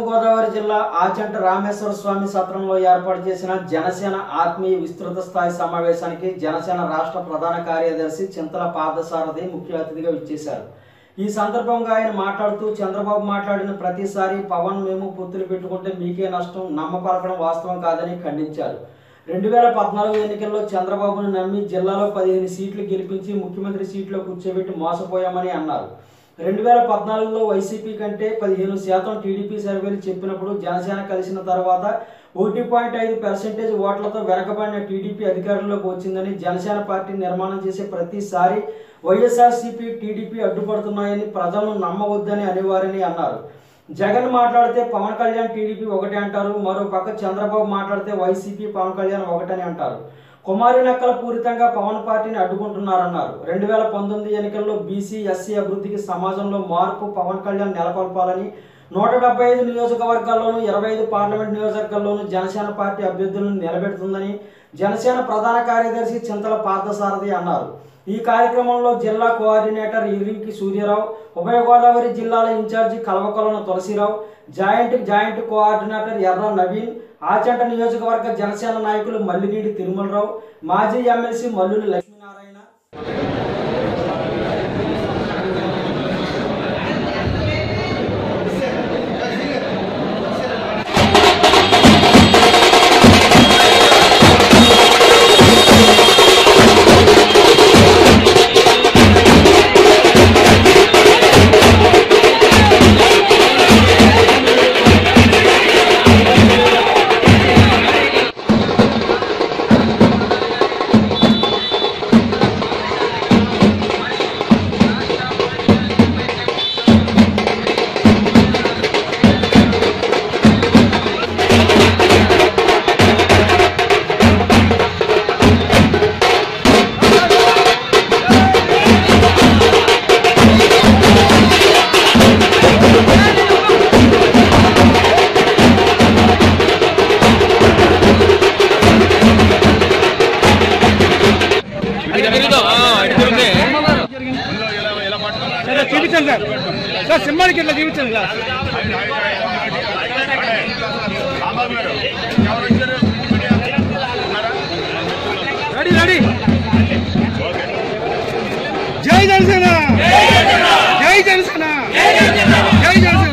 తూర్పుగోదావరి జిల్లా ఆచంట రామేశ్వర స్వామి సత్రంలో ఏర్పాటు చేసిన జనసేన ఆత్మీయ విస్తృత స్థాయి సమావేశానికి జనసేన రాష్ట్ర ప్రధాన కార్యదర్శి చింతల పార్థసారథి ముఖ్య అతిథిగా విచ్చేశారు ఈ సందర్భంగా ఆయన మాట్లాడుతూ చంద్రబాబు మాట్లాడిన ప్రతిసారి పవన్ మేము పొత్తులు పెట్టుకుంటే మీకే నష్టం నమ్మపలకడం వాస్తవం కాదని ఖండించారు రెండు వేల పద్నాలుగు ఎన్నికల్లో చంద్రబాబును నమ్మి జిల్లాలో పదిహేను సీట్లు గెలిపించి ముఖ్యమంత్రి సీట్లో కూర్చోబెట్టి మోసపోయామని అన్నారు రెండు వేల పద్నాలుగులో వైసీపీ కంటే పదిహేను శాతం టీడీపీ సర్వేలు చెప్పినప్పుడు జనసేన కలిసిన తర్వాత ఒకటి పాయింట్ ఐదు పర్సెంటేజ్ ఓట్లతో వెనకబడిన టీడీపీ అధికారంలోకి వచ్చిందని జనసేన పార్టీ నిర్మాణం చేసే ప్రతిసారి వైఎస్ఆర్సీపీ టీడీపీ అడ్డుపడుతున్నాయని ప్రజలను నమ్మవద్దని అనేవారని అన్నారు జగన్ మాట్లాడితే పవన్ కళ్యాణ్ టీడీపీ ఒకటే అంటారు మరో పక్క చంద్రబాబు మాట్లాడితే వైసీపీ పవన్ కళ్యాణ్ ఒకటని అంటారు కుమారి నక్కల పూరితంగా పవన్ పార్టీని అడ్డుకుంటున్నారన్నారు రెండు వేల పంతొమ్మిది ఎన్నికల్లో బీసీ ఎస్సీ అభివృద్ధికి సమాజంలో మార్పు పవన్ కళ్యాణ్ నెలకొల్పాలని నూట డెబ్బై ఐదు నియోజకవర్గాల్లోనూ ఇరవై ఐదు పార్లమెంట్ నియోజకవర్గాల్లోనూ జనసేన పార్టీ అభ్యర్థులను నిలబెడుతుందని జనసేన ప్రధాన కార్యదర్శి చింతల పార్థసారథి అన్నారు ఈ కార్యక్రమంలో జిల్లా కోఆర్డినేటర్ ఇరింకి సూర్యరావు ఉభయ గోదావరి జిల్లాల incharge Kalavakolanu Tulasirao joint joint coordinator Erra Naveen Achanta నియోజకవర్గ జనసేన నాయకులు మల్లిగీడి తిరుమలరావు మాజీ ఎమ్మెల్సీ మల్లుని లక్ష్మీనారాయణ సార్ చూపించండి సార్ సార్ సింహానికి ఇట్లా చూపించండి సార్ రెడీ రెడీ జై జనసేన జై జనసేన జై జనసేన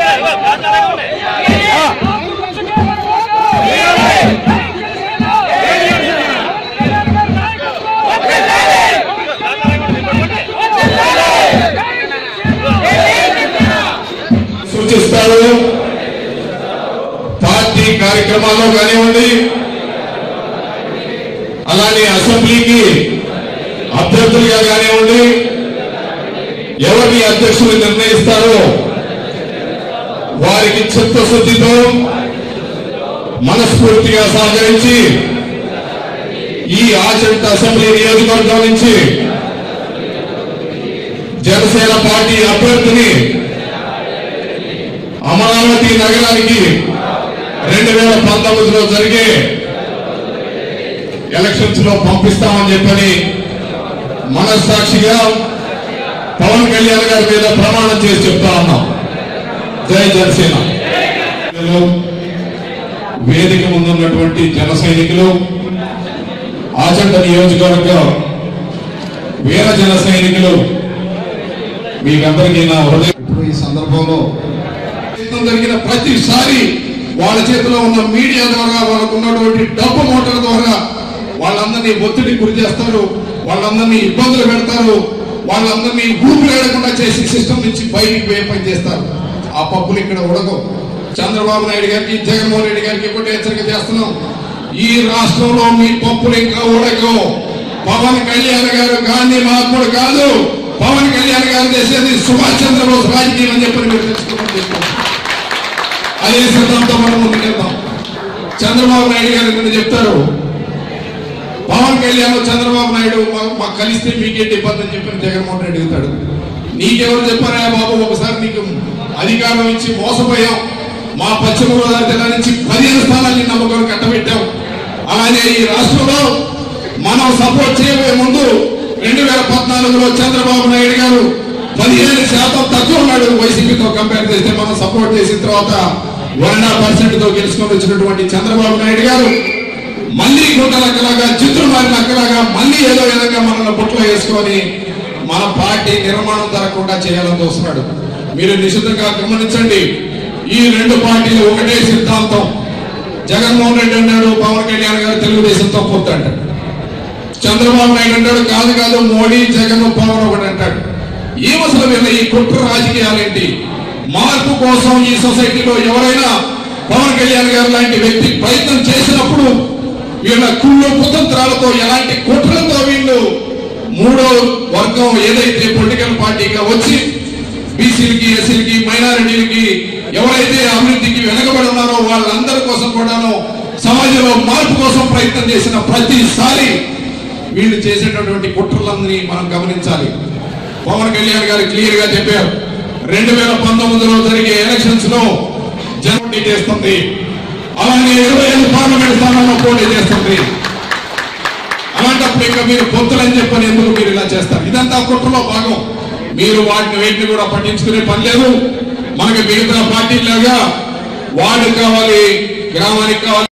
సూచిస్తారు పార్టీ కార్యక్రమాల్లో కానివ్వండి అలానే అసెంబ్లీకి అభ్యర్థులుగా కానివ్వండి ఎవరిని అధ్యక్షులు నిర్ణయిస్తారో వారికి చిత్తశుద్ధితో మనస్ఫూర్తిగా సహకరించి ఈ ఆచంట అసెంబ్లీ నియోజకవర్గం నుంచి జనసేన పార్టీ అభ్యర్థిని అమరావతి నగరానికి రెండు వేల పంతొమ్మిదిలో జరిగే ఎలక్షన్స్ లో పంపిస్తామని చెప్పని మనస్సాక్షిగా పవన్ కళ్యాణ్ గారి మీద ప్రమాణం చేసి చెప్తా ఉన్నాం జై జనసేన వేదిక ముందున్నటువంటి జన సైనికులు ఆచంట నియోజకవర్గం వీర జన సైనికులు మీకందరికీ నా హృదయ ఇప్పుడు ఈ సందర్భంలో ప్రయత్నం జరిగిన ప్రతిసారి వాళ్ళ చేతిలో ఉన్న మీడియా ద్వారా వాళ్ళకు ఉన్నటువంటి డబ్బు మూటల ద్వారా వాళ్ళందరినీ ఒత్తిడి గురి చేస్తారు వాళ్ళందరినీ ఇబ్బందులు పెడతారు వాళ్ళందరినీ ఊపిరేడకుండా చేసి సిస్టమ్ నుంచి బయటికి పోయే పని చేస్తారు ఆ పప్పులు ఇక్కడ ఉడకవు చంద్రబాబు నాయుడు గారికి జగన్మోహన్ రెడ్డి గారికి ఒకటి హెచ్చరిక చేస్తున్నాం ఈ రాష్ట్రంలో మీ పప్పులు ఇంకా ఉడకవు పవన్ కళ్యాణ్ గారు గాంధీ మహాత్ముడు కాదు పవన్ కళ్యాణ్ గారు చేసేది సుభాష్ చంద్రబోస్ రాజకీయం అని చెప్పి మీరు తెలుసుకోమని చెప్పారు అదే సిద్ధాంతం మనం ముందుకెళ్తాం చంద్రబాబు నాయుడు గారు నిన్న చెప్తారు పవన్ కళ్యాణ్ చంద్రబాబు నాయుడు మా- మాకు కలిస్తే మీకేంటి ఇబ్బంది అని చెప్పి జగన్మోహన్ రెడ్డి అడుగుతాడు నీకెవరు చెప్పారా బాబు ఒకసారి నీకు అధికారం ఇచ్చి మోసపోయాం మా పశ్చిమ గోదావరి జిల్లా నుంచి పదిహేను స్థానాన్ని నమ్మకం కట్టబెట్టాం అలాగే ఈ రాష్ట్రంలో మనం సపోర్ట్ చేయబోయే ముందు రెండు వేల పద్నాలుగులో చంద్రబాబు నాయుడు గారు పదిహేను శాతం తక్కువ ఉన్నాడు వైసీపీతో కంపేర్ చేస్తే మనం సపోర్ట్ చేసిన తర్వాత వన్ పర్సెంట్ తో గెలుచుకొని వచ్చినటువంటి చంద్రబాబు నాయుడు గారు మళ్ళీ గుంటల అక్కలాగా చిత్తులు మారిన అక్కలాగా మళ్ళీ ఏదో విధంగా మనల్ని బుట్టలో వేసుకొని మన పార్టీ నిర్మాణం జరగకుండా చేయాలని చూస్తున్నాడు మీరు నిశ్చితంగా గమనించండి ఈ రెండు పార్టీలు ఒకటే సిద్ధాంతం జగన్మోహన్ రెడ్డి అన్నాడు పవన్ కళ్యాణ్ గారు తెలుగుదేశంతో పొత్తు అంటాడు చంద్రబాబు నాయుడు అంటాడు కాదు కాదు మోడీ జగన్ పవన్ ఒకటి అంటాడు ఏం అసలు వీళ్ళ ఈ కుట్ర రాజకీయాలేంటి మార్పు కోసం ఈ సొసైటీలో ఎవరైనా పవన్ కళ్యాణ్ గారు లాంటి వ్యక్తి ప్రయత్నం చేసినప్పుడు వీళ్ళ కుళ్ళు కుతంత్రాలతో ఎలాంటి కుట్రలతో వీళ్ళు మూడో వర్గం ఏదైతే పొలిటికల్ పార్టీగా వచ్చి బీసీలకి ఎస్సీలకి మైనారిటీలకి ఎవరైతే అభివృద్ధికి వెనకబడి ఉన్నారో వాళ్ళందరి కోసం కూడాను సమాజంలో మార్పు కోసం ప్రయత్నం చేసిన ప్రతిసారి వీళ్ళు చేసేటటువంటి కుట్రలందరినీ మనం గమనించాలి పవన్ కళ్యాణ్ గారు క్లియర్ గా చెప్పారు రెండు వేల పంతొమ్మిదిలో జరిగే ఎలక్షన్స్ లో జనం చేస్తుంది అలాగే ఇరవై ఐదు పార్లమెంట్ స్థానాల్లో పోటీ చేస్తుంది అలాంటప్పుడు ఇంకా మీరు పొత్తులని చెప్పని ఎందుకు మీరు ఇలా చేస్తారు ఇదంతా కుట్రలో భాగం మీరు వాటిని వేటిని కూడా పట్టించుకునే పని లేదు మనకి మిగతా పార్టీలాగా వార్డు కావాలి గ్రామానికి కావాలి